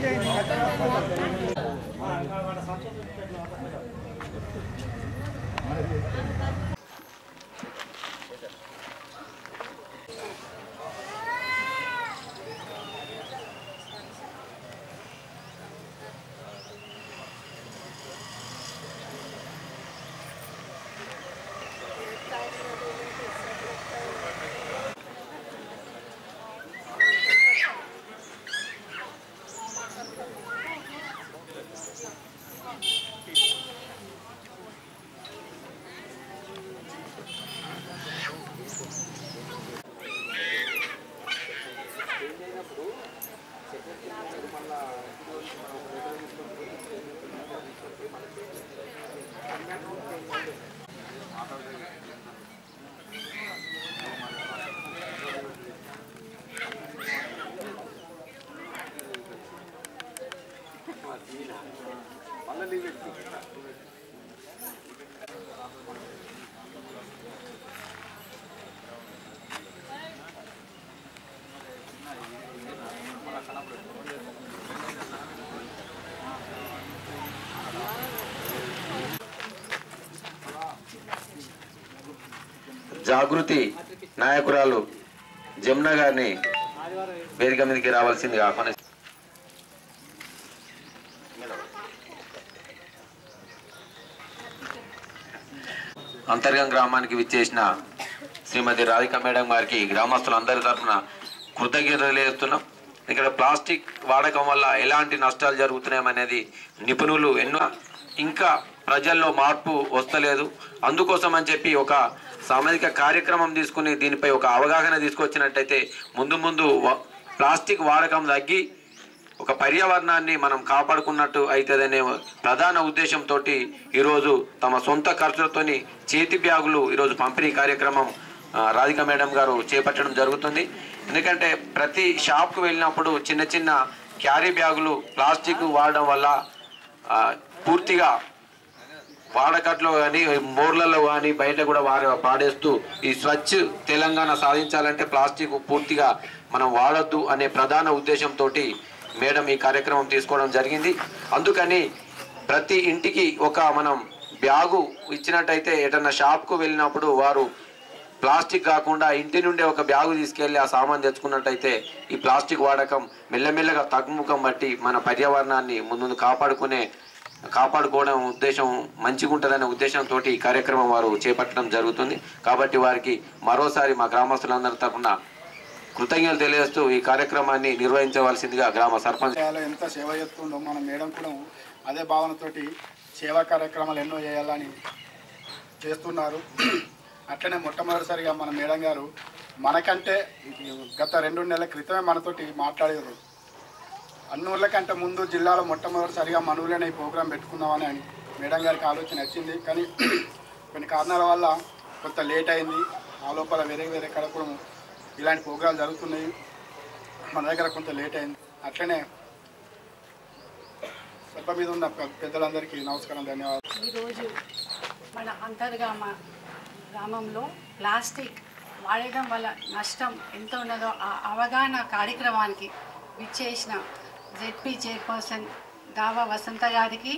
జాగృతి నాయకురాలు జమున గారిని వేదిక మీదకి రావాల్సిందిగా ఆహ్వానిస్తున్నాను అంతర్గం గ్రామానికి విచ్చేసిన శ్రీమతి రాధిక మేడం గారికి గ్రామస్తులందరి తరఫున కృతజ్ఞతలు తెలియజేస్తున్నాం ఇక్కడ ప్లాస్టిక్ వాడకం వల్ల ఎలాంటి నష్టాలు జరుగుతున్నాయనేది నిపుణులు ఎన్నో ఇంకా ప్రజల్లో మార్పు వస్తలేదు అందుకోసం అని చెప్పి ఒక సామాజిక కార్యక్రమం తీసుకుని దీనిపై ఒక అవగాహన తీసుకొచ్చినట్టయితే ముందు ముందు వ- ప్లాస్టిక్ వాడకం తగ్గి ఒక పర్యావరణాన్ని మనం కాపాడుకున్నట్టు అవుతుందనే ప్రధాన ఉద్దేశంతో ఈరోజు తమ సొంత ఖర్చులతోని చేతి బ్యాగులు ఈరోజు పంపిణీ కార్యక్రమం ఆ, రాధిక మేడం గారు చేపట్టడం జరుగుతుంది ఎందుకంటే ప్రతి షాప్కు వెళ్ళినప్పుడు చిన్న చిన్న క్యారీ బ్యాగులు ప్లాస్టిక్ వాడడం వల్ల ఆ, పూర్తిగా వాడకట్లో కానీ మోర్లలో కానీ బయట కూడా వారి పాడేస్తూ ఈ స్వచ్ఛ తెలంగాణ సాధించాలంటే ప్లాస్టిక్ పూర్తిగా మనం వాడొద్దు అనే ప్రధాన ఉద్దేశంతో మేడం ఈ కార్యక్రమం తీసుకోవడం జరిగింది అందుకని ప్రతి ఇంటికి ఒక మనం బ్యాగు ఇచ్చినట్టయితే ఎటన్నా షాప్కు వెళ్ళినప్పుడు వారు ప్లాస్టిక్ కాకుండా ఇంటి నుండే ఒక బ్యాగు తీసుకెళ్లి ఆ సామాన్ తెచ్చుకున్నట్టయితే ఈ ప్లాస్టిక్ వాడకం మెల్లమెల్లగా తగ్గుముఖం బట్టి మన పర్యావరణాన్ని ముందు కాపాడుకునే కాపాడుకోవడం ఉద్దేశం మంచిగా ఉంటుందనే ఉద్దేశంతో ఈ కార్యక్రమం వారు చేపట్టడం జరుగుతుంది కాబట్టి వారికి మరోసారి మా గ్రామస్తులందరి తరఫున కృతజ్ఞతలు తెలియజేస్తూ ఈ కార్యక్రమాన్ని నిర్వహించవలసిందిగా గ్రామ సర్పంచ్ చేయాలో ఎంత సేవ చేస్తుండో మన మేడం కూడా అదే భావనతోటి సేవా కార్యక్రమాలు ఎన్నో చేయాలని చేస్తున్నారు అట్లనే మొట్టమొదటిసారిగా మన మేడం గారు మనకంటే గత రెండు నెలల క్రితమే మనతోటి మాట్లాడారు అన్నూర్ల కంటే ముందు జిల్లాలో మొట్టమొదటిసారిగా మన ఊర్లోనే ఈ ప్రోగ్రాం పెట్టుకుందామని అని మేడం గారికి ఆలోచన వచ్చింది కానీ కొన్ని కారణాల వల్ల కొంత లేట్ అయింది ఆ లోపల వేరే వేరే కాడ కూడా ఇలాంటి ప్రోగ్రాలు జరుగుతున్నాయి మన దగ్గర కొంత లేట్ అయింది అట్లనే సభ మీద ఉన్న పె- పెద్దలందరికీ నమస్కారం ధన్యవాదాలు ఈరోజు మన అంతర్గామ గ్రామంలో ప్లాస్టిక్ వాడడం వల్ల నష్టం ఎంత ఉన్నదో ఆ అవగాహన కార్యక్రమానికి విచ్చేసిన జెడ్పీ చైర్పర్సన్ దావా వసంత గారికి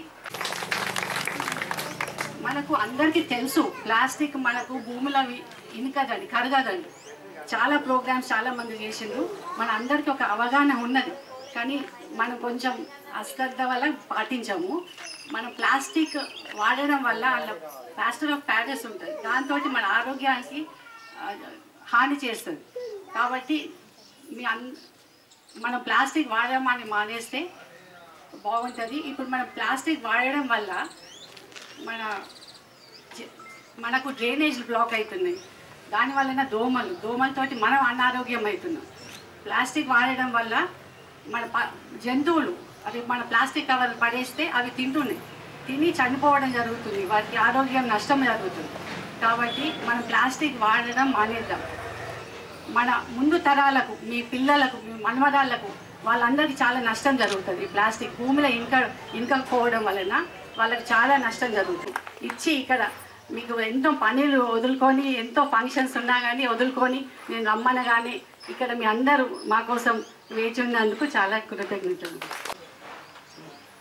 మనకు అందరికీ తెలుసు ప్లాస్టిక్ మనకు భూమిలో వి- ఇనుకదండి కరగదండి చాలా ప్రోగ్రామ్స్ చాలా మంది చేసిండ్రు మన అందరికీ ఒక అవగాహన ఉన్నది కానీ మనం కొంచెం అశ్రద్ధ వల్ల పాటించము మనం ప్లాస్టిక్ వాడడం వల్ల అందులో ప్లాస్టర్ ఆఫ్ ప్యారిస్ ఉంటుంది దాంతో మన ఆరోగ్యానికి ఆ, హాని చేస్తుంది కాబట్టి మీ అన్ మనం ప్లాస్టిక్ వాడడం అని మానేస్తే బాగుంటుంది ఇప్పుడు మనం ప్లాస్టిక్ వాడడం వల్ల మన జ- మనకు డ్రైనేజ్ బ్లాక్ అవుతున్నాయి దానివల్ల దోమలు దోమలతోటి మనం అనారోగ్యం అవుతున్నాం ప్లాస్టిక్ వాడడం వల్ల మన ప- జంతువులు అవి మన ప్లాస్టిక్ కవర్ పడేస్తే అవి తింటున్నాయి తిని చనిపోవడం జరుగుతుంది వాటికి ఆరోగ్యం నష్టం జరుగుతుంది కాబట్టి మనం ప్లాస్టిక్ వాడడం మానేద్దాం మన ముందు తరాలకు మీ పిల్లలకు మీ మనవరాళ్లకు వాళ్ళందరికీ చాలా నష్టం జరుగుతుంది ఈ ప్లాస్టిక్ భూమిలో ఇంక ఇంకకపోవడం వలన వాళ్ళకి చాలా నష్టం జరుగుతుంది ఇచ్చి ఇక్కడ మీకు ఎంతో పనులు వదులుకొని ఎంతో ఫంక్షన్స్ ఉన్నా కానీ వదులుకొని నేను రమ్మన కానీ ఇక్కడ మీ అందరూ మా కోసం వేచి ఉన్నందుకు చాలా కృతజ్ఞతలు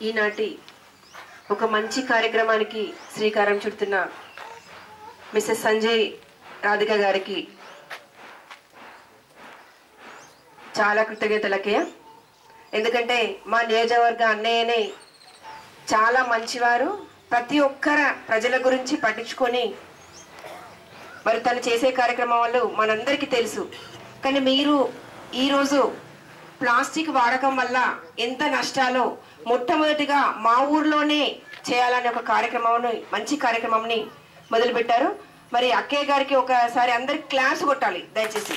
ఈనాటి ఒక మంచి కార్యక్రమానికి శ్రీకారం చుడుతున్న మిస్సెస్ సంజయ్ రాధిక గారికి చాలా కృతజ్ఞతలకే ఎందుకంటే మా నియోజకవర్గ అన్నయ్యనే చాలా మంచివారు ప్రతి ఒక్కర ప్రజల గురించి పట్టించుకొని మరి తను చేసే కార్యక్రమం వాళ్ళు మనందరికీ తెలుసు కానీ మీరు ఈరోజు ప్లాస్టిక్ వాడకం వల్ల ఎంత నష్టాలో మొట్టమొదటిగా మా ఊర్లోనే చేయాలనే ఒక కార్యక్రమంని మంచి కార్యక్రమంని మొదలుపెట్టారు మరి అక్కయ్య గారికి ఒకసారి అందరికి క్లాస్ కొట్టాలి దయచేసి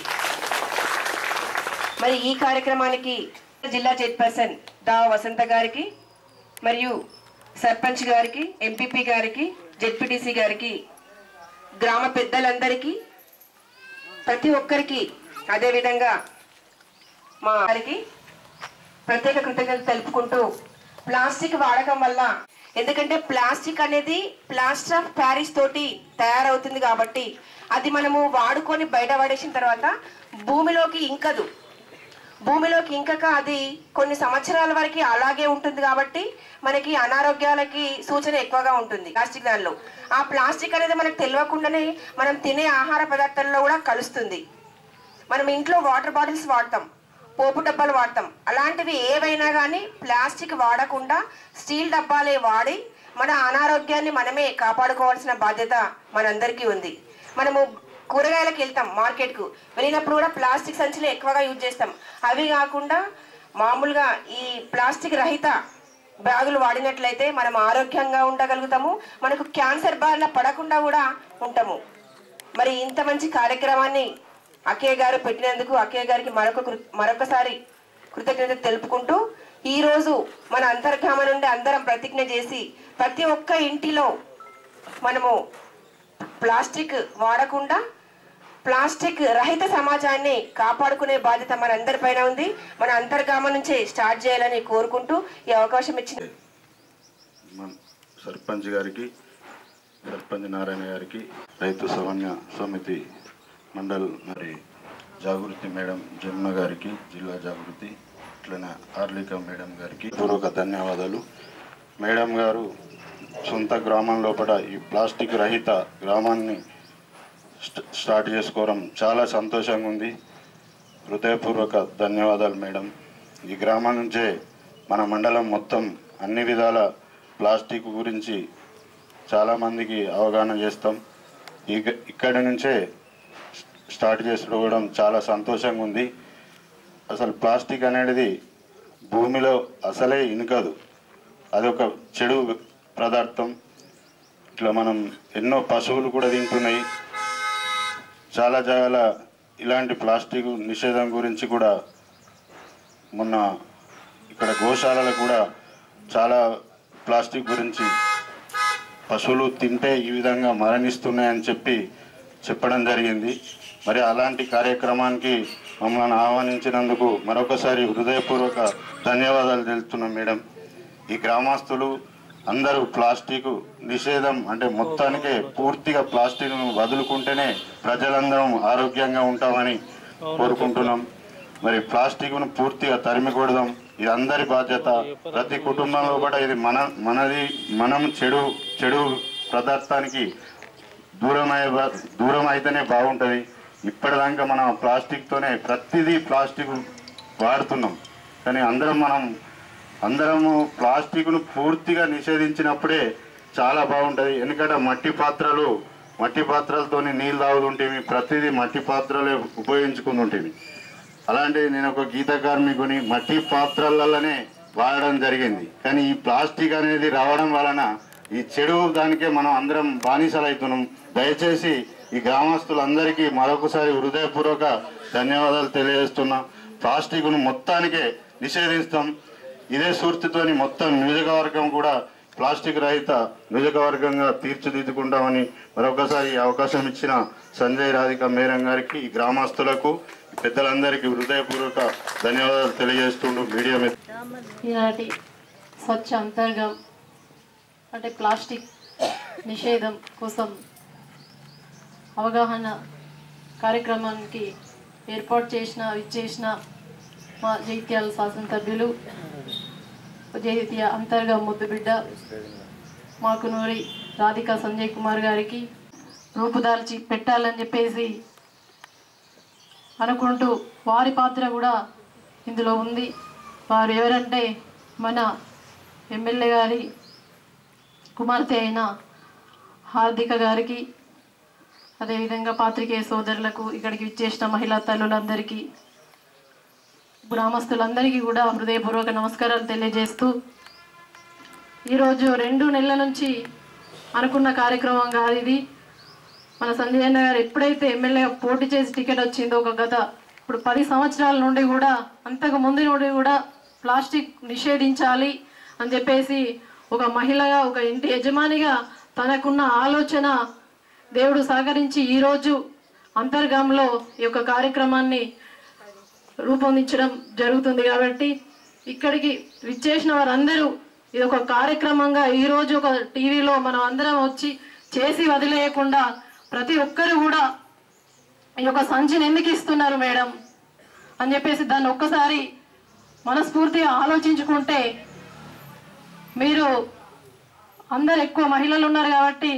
మరి ఈ కార్యక్రమానికి జిల్లా చైర్పర్సన్ దా వసంత గారికి మరియు సర్పంచ్ గారికి ఎంపీపీ గారికి జెడ్పీటీసీ గారికి గ్రామ పెద్దలందరికీ ప్రతి ఒక్కరికి అదేవిధంగా మా వారికి ప్రత్యేక కృతజ్ఞతలు తెలుపుకుంటూ ప్లాస్టిక్ వాడకం వల్ల ఎందుకంటే ప్లాస్టిక్ అనేది ప్లాస్టర్ ఆఫ్ ప్యారిస్ తోటి తయారవుతుంది కాబట్టి అది మనము వాడుకొని బయట పడేసిన తర్వాత భూమిలోకి ఇంకదు భూమిలోకి ఇంకక అది కొన్ని సంవత్సరాల వరకు అలాగే ఉంటుంది కాబట్టి మనకి అనారోగ్యాలకి సూచన ఎక్కువగా ఉంటుంది ప్లాస్టిక్ దానిలో ఆ ప్లాస్టిక్ అనేది మనకు తెలియకుండానే మనం తినే ఆహార పదార్థాల్లో కూడా కలుస్తుంది మనం ఇంట్లో వాటర్ బాటిల్స్ వాడతాం పోపు డబ్బాలు వాడతాం అలాంటివి ఏవైనా కానీ ప్లాస్టిక్ వాడకుండా స్టీల్ డబ్బాలే వాడి మన అనారోగ్యాన్ని మనమే కాపాడుకోవాల్సిన బాధ్యత మనందరికీ ఉంది మనము కూరగాయలకు వెళ్తాం మార్కెట్కు వెళ్ళినప్పుడు కూడా ప్లాస్టిక్ సంచులు ఎక్కువగా యూజ్ చేస్తాం అవి కాకుండా మామూలుగా ఈ ప్లాస్టిక్ రహిత బ్యాగులు వాడినట్లయితే మనం ఆరోగ్యంగా ఉండగలుగుతాము మనకు క్యాన్సర్ బారిన పడకుండా కూడా ఉంటాము మరి ఇంత మంచి కార్యక్రమాన్ని అక్కయ్య గారు పెట్టినందుకు అక్కయ్య గారికి మరొక కృ- మరొకసారి కృతజ్ఞత తెలుపుకుంటూ ఈ రోజు మన అంతర్గామ నుండి అందరం ప్రతిజ్ఞ చేసి ప్రతి ఒక్క ఇంటిలో మనము ప్లాస్టిక్ వాడకుండా ప్లాస్టిక్ రహిత సమాజాన్ని కాపాడుకునే బాధ్యత మన అందరిపైన ఉంది మన అంతర్గామ నుంచే స్టార్ట్ చేయాలని కోరుకుంటూ ఈ అవకాశం ఇచ్చిన మన సర్పంచ్ గారికి సర్పంచ్ నారాయణ గారికి రైతు సమన్వయ సమితి మండల్ మరి జాగృతి మేడం జమున గారికి జిల్లా జాగృతి ఇట్లనే హార్లిక మేడం గారికి పూర్వక ధన్యవాదాలు మేడం గారు సొంత గ్రామం లోపల ఈ ప్లాస్టిక్ రహిత గ్రామాన్ని స్ట- స్టార్ట్ చేసుకోవడం చాలా సంతోషంగా ఉంది హృదయపూర్వక ధన్యవాదాలు మేడం ఈ గ్రామం నుంచే మన మండలం మొత్తం అన్ని విధాల ప్లాస్టిక్ గురించి చాలామందికి అవగాహన చేస్తాం ఈ ఇక్కడి నుంచే స్టార్ట్ చేసుకోవడం చాలా సంతోషంగా ఉంది అసలు ప్లాస్టిక్ అనేది భూమిలో అసలే ఇనుకదు అదొక చెడు పదార్థం ఇట్లా మనం ఎన్నో పశువులు కూడా తింటున్నాయి చాలా జాగాల ఇలాంటి ప్లాస్టిక్ నిషేధం గురించి కూడా మొన్న ఇక్కడ గోశాలలో కూడా చాలా ప్లాస్టిక్ గురించి పశువులు తింటే ఈ విధంగా మరణిస్తున్నాయని చెప్పి చెప్పడం జరిగింది మరి అలాంటి కార్యక్రమానికి మమ్మల్ని ఆహ్వానించినందుకు మరొకసారి హృదయపూర్వక ధన్యవాదాలు తెలుపుతున్నాం మేడం ఈ గ్రామస్తులు అందరూ ప్లాస్టిక్ నిషేధం అంటే మొత్తానికే పూర్తిగా ప్లాస్టిక్ను వదులుకుంటేనే ప్రజలందరం ఆరోగ్యంగా ఉంటామని కోరుకుంటున్నాం మరి ప్లాస్టిక్ను పూర్తిగా తరిమి కొడదాం ఇది అందరి బాధ్యత ప్రతి కుటుంబంలో కూడా ఇది మన మనది మనం చెడు చెడు పదార్థానికి దూరం అయ్యే దూరం అయితేనే బాగుంటుంది ఇప్పటిదాకా మనం ప్లాస్టిక్తోనే ప్రతిదీ ప్లాస్టిక్ వాడుతున్నాం కానీ అందరం మనం అందరము ప్లాస్టిక్ను పూర్తిగా నిషేధించినప్పుడే చాలా బాగుంటుంది ఎందుకంటే మట్టి పాత్రలు మట్టి పాత్రలతోని నీళ్ళు తాగుతుంటేమి ప్రతిదీ మట్టి పాత్రలే ఉపయోగించుకుంటుంటేమి అలాంటి నేను ఒక గీత కార్మికుని మట్టి పాత్రలలోనే వాడడం జరిగింది కానీ ఈ ప్లాస్టిక్ అనేది రావడం వలన ఈ చెడు దానికే మనం అందరం బానిసలు అవుతున్నాం దయచేసి ఈ గ్రామస్తులందరికీ మరొకసారి హృదయపూర్వక ధన్యవాదాలు తెలియజేస్తున్నా ప్లాస్టిక్ను మొత్తానికే నిషేధిస్తాం ఇదే స్ఫూర్తితోని మొత్తం నియోజకవర్గం కూడా ప్లాస్టిక్ రహిత నియోజకవర్గంగా తీర్చిదిద్దుకుంటామని మరొకసారి ఈ అవకాశం ఇచ్చిన సంజయ్ రాధిక మేరం గారికి ఈ గ్రామస్తులకు ఈ పెద్దలందరికీ హృదయపూర్వక ధన్యవాదాలు తెలియజేస్తుంటూ మీడియా మీద ఈనాటి స్వచ్ఛ అంతర్గం అంటే ప్లాస్టిక్ నిషేధం కోసం అవగాహన కార్యక్రమానికి ఏర్పాటు చేసిన ఇచ్చేసిన మా జైత్యాల శాసనసభ్యులు జైతీయ అంతర్గా ముద్దుబిడ్డ మాకునూరి రాధికా సంజయ్ కుమార్ గారికి రూపుదాల్చి పెట్టాలని చెప్పేసి అనుకుంటూ వారి పాత్ర కూడా ఇందులో ఉంది వారు ఎవరంటే మన ఎమ్మెల్యే గారి కుమార్తె అయిన హార్దిక గారికి అదేవిధంగా పాత్రికేయ సోదరులకు ఇక్కడికి విచ్చేసిన మహిళా తల్లులందరికీ గ్రామస్తులందరికీ కూడా హృదయపూర్వక నమస్కారాలు తెలియజేస్తూ ఈరోజు రెండు నెలల నుంచి అనుకున్న కార్యక్రమం కాదు ఇది మన సంజయ్ అన్న గారు ఎప్పుడైతే ఎమ్మెల్యేగా పోటీ చేసి టికెట్ వచ్చిందో ఒక గత ఇప్పుడు పది సంవత్సరాల నుండి కూడా అంతకు ముందు నుండి కూడా ప్లాస్టిక్ నిషేధించాలి అని చెప్పేసి ఒక మహిళగా ఒక ఇంటి యజమానిగా తనకున్న ఆలోచన దేవుడు సహకరించి ఈరోజు అంతర్గంలో ఈ యొక్క కార్యక్రమాన్ని రూపొందించడం జరుగుతుంది కాబట్టి ఇక్కడికి విచ్చేసిన వారందరూ ఇది ఒక కార్యక్రమంగా ఈరోజు ఒక టీవీలో మనం అందరం వచ్చి చేసి వదిలేయకుండా ప్రతి ఒక్కరు కూడా ఈ యొక్క సంచిని ఎందుకు ఇస్తున్నారు మేడం అని చెప్పేసి దాన్ని ఒక్కసారి మనస్ఫూర్తిగా ఆలోచించుకుంటే మీరు అందరు ఎక్కువ మహిళలు ఉన్నారు కాబట్టి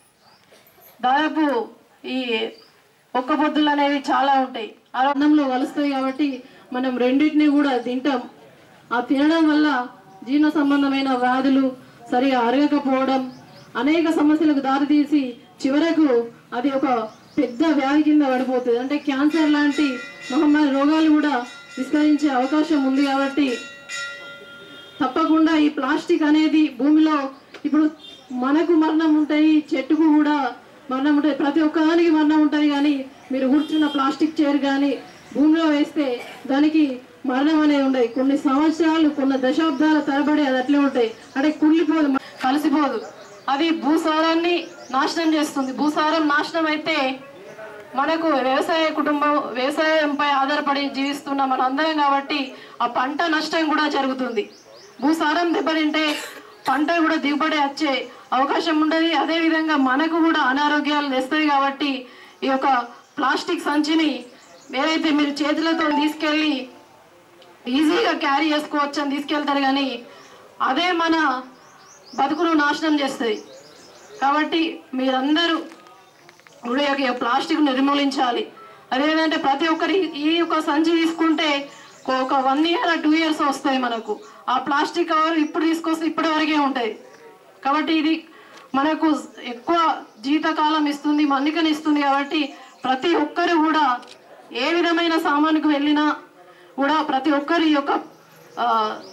దాదాపు ఈ ఒక్క పొద్దులు అనేవి చాలా ఉంటాయి ఆరోగ్యంలో కలుస్తాయి కాబట్టి మనం రెండింటిని కూడా తింటాం ఆ తినడం వల్ల జీర్ణ సంబంధమైన వ్యాధులు సరిగా అరగకపోవడం అనేక సమస్యలకు దారితీసి చివరకు అది ఒక పెద్ద వ్యాధి కింద పడిపోతుంది అంటే క్యాన్సర్ లాంటి మహమ్మారి రోగాలు కూడా విస్తరించే అవకాశం ఉంది కాబట్టి తప్పకుండా ఈ ప్లాస్టిక్ అనేది భూమిలో ఇప్పుడు మనకు మరణం ఉంటాయి చెట్టుకు కూడా మరణం ఉంటుంది ప్రతి ఒక్కదానికి మరణం ఉంటుంది కానీ మీరు కూర్చున్న ప్లాస్టిక్ చైర్ కానీ భూమిలో వేస్తే దానికి మరణం అనేది ఉండదు కొన్ని సంవత్సరాలు కొన్ని దశాబ్దాల తరబడి అది అట్లే ఉంటాయి అంటే కుళ్ళిపోదు కలిసిపోదు అది భూసారాన్ని నాశనం చేస్తుంది భూసారం నాశనం అయితే మనకు వ్యవసాయ కుటుంబం వ్యవసాయంపై ఆధారపడి జీవిస్తున్న మనందరం కాబట్టి ఆ పంట నష్టం కూడా జరుగుతుంది భూసారం దెబ్బతింటే పంట కూడా దిగుబడి వచ్చే అవకాశం ఉండదు అదేవిధంగా మనకు కూడా అనారోగ్యాలు తెస్తాయి కాబట్టి ఈ యొక్క ప్లాస్టిక్ సంచిని ఏదైతే మీరు చేతులతో తీసుకెళ్ళి ఈజీగా క్యారీ చేసుకోవచ్చు అని తీసుకెళ్తారు కానీ అదే మన బతుకును నాశనం చేస్తుంది కాబట్టి మీరందరూ కూడా ఈ యొక్క ప్లాస్టిక్ నిర్మూలించాలి అదేంటంటే ప్రతి ఒక్కరి ఈ యొక్క సంచి తీసుకుంటే ఒక వన్ ఇయర్ టూ ఇయర్స్ వస్తాయి మనకు ఆ ప్లాస్టిక్ కవర్ ఇప్పుడు తీసుకొస్తే ఇప్పటి వరకే ఉంటాయి కాబట్టి ఇది మనకు ఎక్కువ జీవితకాలం ఇస్తుంది మన్నికని ఇస్తుంది కాబట్టి ప్రతి ఒక్కరు కూడా ఏ విధమైన సామానుకు వెళ్ళినా కూడా ప్రతి ఒక్కరి యొక్క ఆ,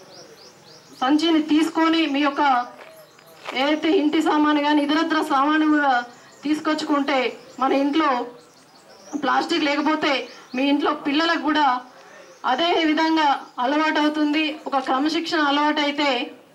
సంచిని తీసుకొని మీ యొక్క ఏదైతే ఇంటి సామాను కానీ ఇతరత్ర సామాను కూడా తీసుకొచ్చుకుంటే మన ఇంట్లో ప్లాస్టిక్ లేకపోతే మీ ఇంట్లో పిల్లలకు కూడా అదే విధంగా అలవాటు అవుతుంది ఒక క్రమశిక్షణ అలవాటు అయితే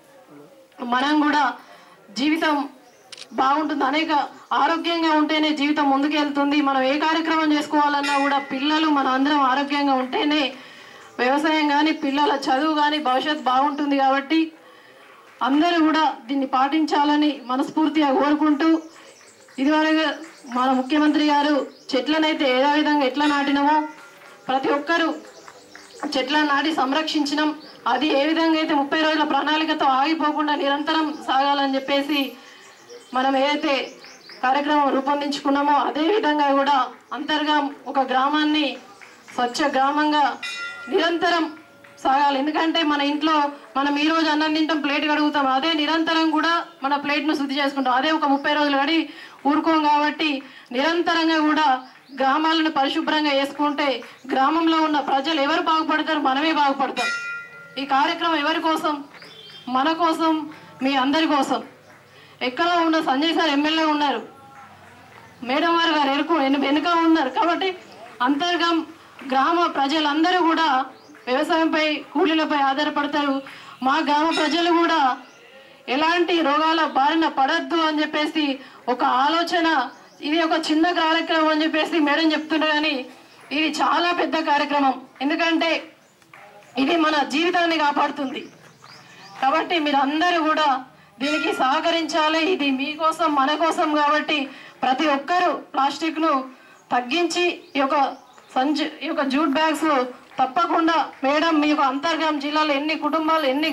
మనం కూడా జీవితం బాగుంటుంది అనేక ఆరోగ్యంగా ఉంటేనే జీవితం ముందుకెళ్తుంది మనం ఏ కార్యక్రమం చేసుకోవాలన్నా కూడా పిల్లలు మన అందరం ఆరోగ్యంగా ఉంటేనే వ్యవసాయం కానీ పిల్లల చదువు కానీ భవిష్యత్తు బాగుంటుంది కాబట్టి అందరూ కూడా దీన్ని పాటించాలని మనస్ఫూర్తిగా కోరుకుంటూ ఇదివరకు మన ముఖ్యమంత్రి గారు చెట్లనైతే ఏదో విధంగా ఎట్లా నాటినామో ప్రతి ఒక్కరూ చెట్లను నాటి సంరక్షించడం అది ఏ విధంగా అయితే ముప్పై రోజుల ప్రణాళికతో ఆగిపోకుండా నిరంతరం సాగాలని చెప్పేసి మనం ఏదైతే కార్యక్రమం రూపొందించుకున్నామో అదే విధంగా కూడా అంతర్గా ఒక గ్రామాన్ని స్వచ్ఛ గ్రామంగా నిరంతరం సాగాలి ఎందుకంటే మన ఇంట్లో మనం ఈ రోజు అన్నం తింటాం ప్లేట్ కడుగుతాం అదే నిరంతరం కూడా మన ప్లేట్ను శుద్ధి చేసుకుంటాం అదే ఒక ముప్పై రోజులు గడి ఊరుకోం కాబట్టి నిరంతరంగా కూడా గ్రామాలను పరిశుభ్రంగా వేసుకుంటే గ్రామంలో ఉన్న ప్రజలు ఎవరు బాగుపడతారు మనమే బాగుపడతాం ఈ కార్యక్రమం ఎవరి కోసం మన కోసం మీ అందరి కోసం ఎక్కడ ఉన్న సంజయ్ సార్ ఎమ్మెల్యే ఉన్నారు మేడం వారు గారు ఎరుకు వెను- వెనుక ఉన్నారు కాబట్టి అంతర్గం గ్రామ ప్రజలందరూ కూడా వ్యవసాయంపై కూలీలపై ఆధారపడతారు మా గ్రామ ప్రజలు కూడా ఎలాంటి రోగాల బారిన పడద్దు అని చెప్పేసి ఒక ఆలోచన ఇది ఒక చిన్న కార్యక్రమం అని చెప్పేసి మేడం చెప్తున్నారు కానీ ఇది చాలా పెద్ద కార్యక్రమం ఎందుకంటే ఇది మన జీవితాన్ని కాపాడుతుంది కాబట్టి మీరు అందరూ కూడా దీనికి సహకరించాలి ఇది మీకోసం మన కోసం కాబట్టి ప్రతి ఒక్కరూ ప్లాస్టిక్ ను తగ్గించి ఈ యొక్క సంచి ఈ యొక్క జూట్ బ్యాగ్స్ తప్పకుండా మేడం మీ యొక్క అంతర్గాం జిల్లాలో ఎన్ని కుటుంబాలు ఎన్ని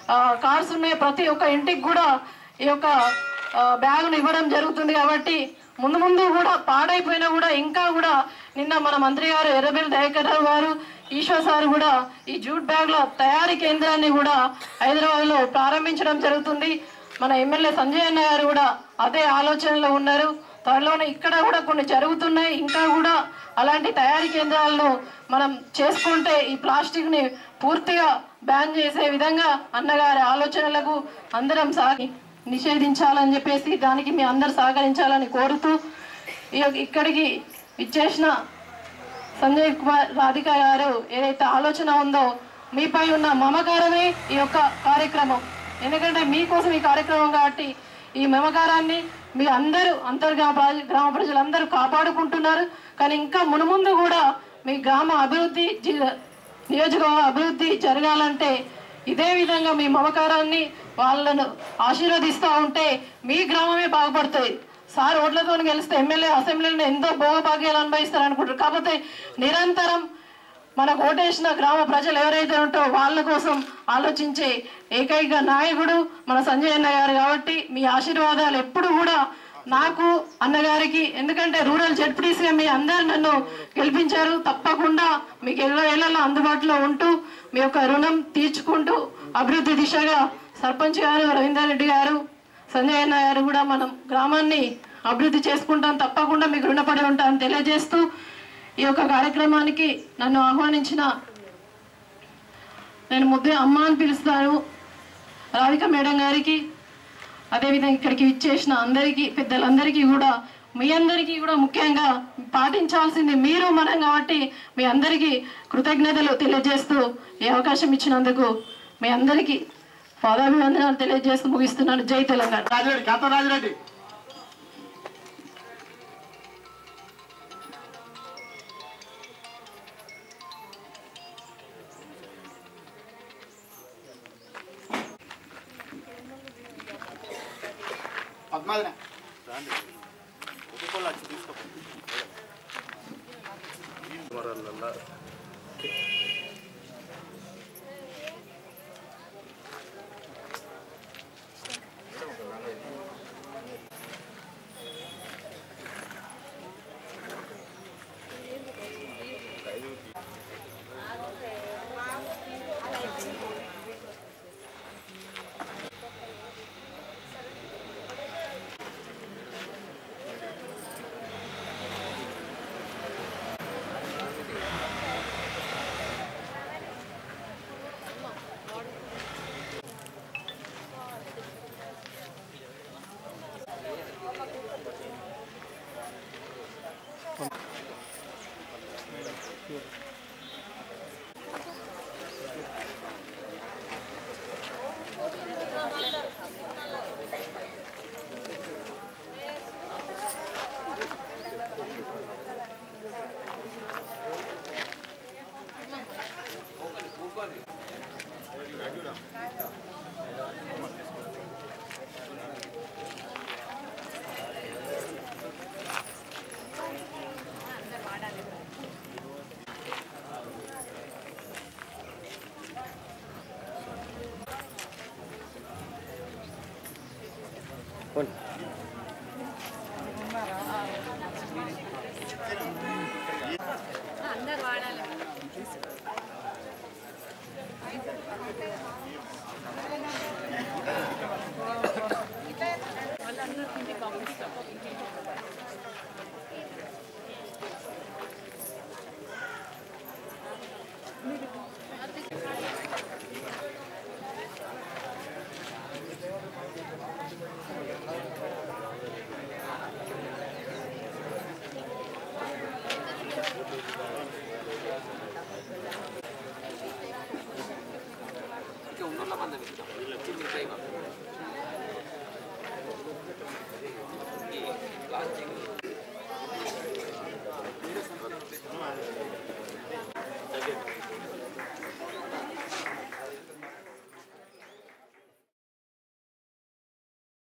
కార్స్ ఉన్నాయి ప్రతి ఒక్క ఇంటికి కూడా ఈ యొక్క ఆ, బ్యాగును ఇవ్వడం జరుగుతుంది కాబట్టి ముందు ముందు కూడా పాడైపోయినా కూడా ఇంకా కూడా నిన్న మన మంత్రి గారు ఎర్రబెల్లి దయాకర్ రావు గారు ఈశ్వర్ సార్ కూడా ఈ జూట్ బ్యాగ్ల తయారీ కేంద్రాన్ని కూడా హైదరాబాద్లో ప్రారంభించడం జరుగుతుంది మన ఎమ్మెల్యే సంజయ్ అన్న గారు కూడా అదే ఆలోచనలో ఉన్నారు త్వరలోనే ఇక్కడ కూడా కొన్ని జరుగుతున్నాయి ఇంకా కూడా అలాంటి తయారీ కేంద్రాలను మనం చేసుకుంటే ఈ ప్లాస్టిక్ని పూర్తిగా బ్యాన్ చేసే విధంగా అన్నగారి ఆలోచనలకు అందరం సాగి నిషేధించాలని చెప్పేసి దానికి మీ అందరు సహకరించాలని కోరుతూ ఈ యొక్క- ఇక్కడికి ఇచ్చేసిన సంజయ్ కుమార్ రాధిక గారు ఏదైతే ఆలోచన ఉందో మీపై ఉన్న మమకారమే ఈ యొక్క కార్యక్రమం ఎందుకంటే మీకోసం ఈ కార్యక్రమం కాబట్టి ఈ మమకారాన్ని మీ అందరూ అంతర్గ్రామ ప్రజ- గ్రామ ప్రజలందరూ కాపాడుకుంటున్నారు కానీ ఇంకా మునుముందు కూడా మీ గ్రామ అభివృద్ధి జి- నియోజకవర్గ అభివృద్ధి జరగాలంటే ఇదే విధంగా మీ మమకారాన్ని వాళ్ళను ఆశీర్వదిస్తూ ఉంటే మీ గ్రామమే బాగుపడుతుంది సార్ ఓట్లతో గెలిస్తే ఎమ్మెల్యే అసెంబ్లీలో ఎంతో భోగభాగ్యాలు అనుభవిస్తారు అనుకుంటారు కాకపోతే నిరంతరం మనకు ఓటేసిన గ్రామ ప్రజలు ఎవరైతే ఉంటారో వాళ్ళ కోసం ఆలోచించే ఏకైక నాయకుడు మన సంజయ్ అన్న గారు కాబట్టి మీ ఆశీర్వాదాలు ఎప్పుడు కూడా నాకు అన్నగారికి ఎందుకంటే రూరల్ జడ్పీటీసీగా మీ అందరు నన్ను గెలిపించారు తప్పకుండా మీకు ఎల్ల ఏళ్ళలో అందుబాటులో ఉంటూ మీ యొక్క రుణం తీర్చుకుంటూ అభివృద్ధి దిశగా సర్పంచ్ గారు రవీందర్ రెడ్డి గారు సంజయ్ అన్న గారు కూడా మనం గ్రామాన్ని అభివృద్ధి చేసుకుంటాం తప్పకుండా మీకు రుణపడి ఉంటామని తెలియజేస్తూ ఈ యొక్క కార్యక్రమానికి నన్ను ఆహ్వానించిన నేను ముద్దే అమ్మ అని పిలుస్తాను రాధిక మేడం గారికి అదేవిధంగా ఇక్కడికి విచ్చేసిన అందరికీ పెద్దలందరికీ కూడా మీ అందరికీ కూడా ముఖ్యంగా పాటించాల్సింది మీరు మనం కాబట్టి మీ అందరికీ కృతజ్ఞతలు తెలియజేస్తూ ఈ అవకాశం ఇచ్చినందుకు మీ అందరికీ పాదాభివందనాలు తెలియజేస్తూ ముగిస్తున్నాను జై తెలంగాణ రాజిరెడ్డి కాంత రాజిరెడ్డి పద్మాదిన ప్లాస్టిక్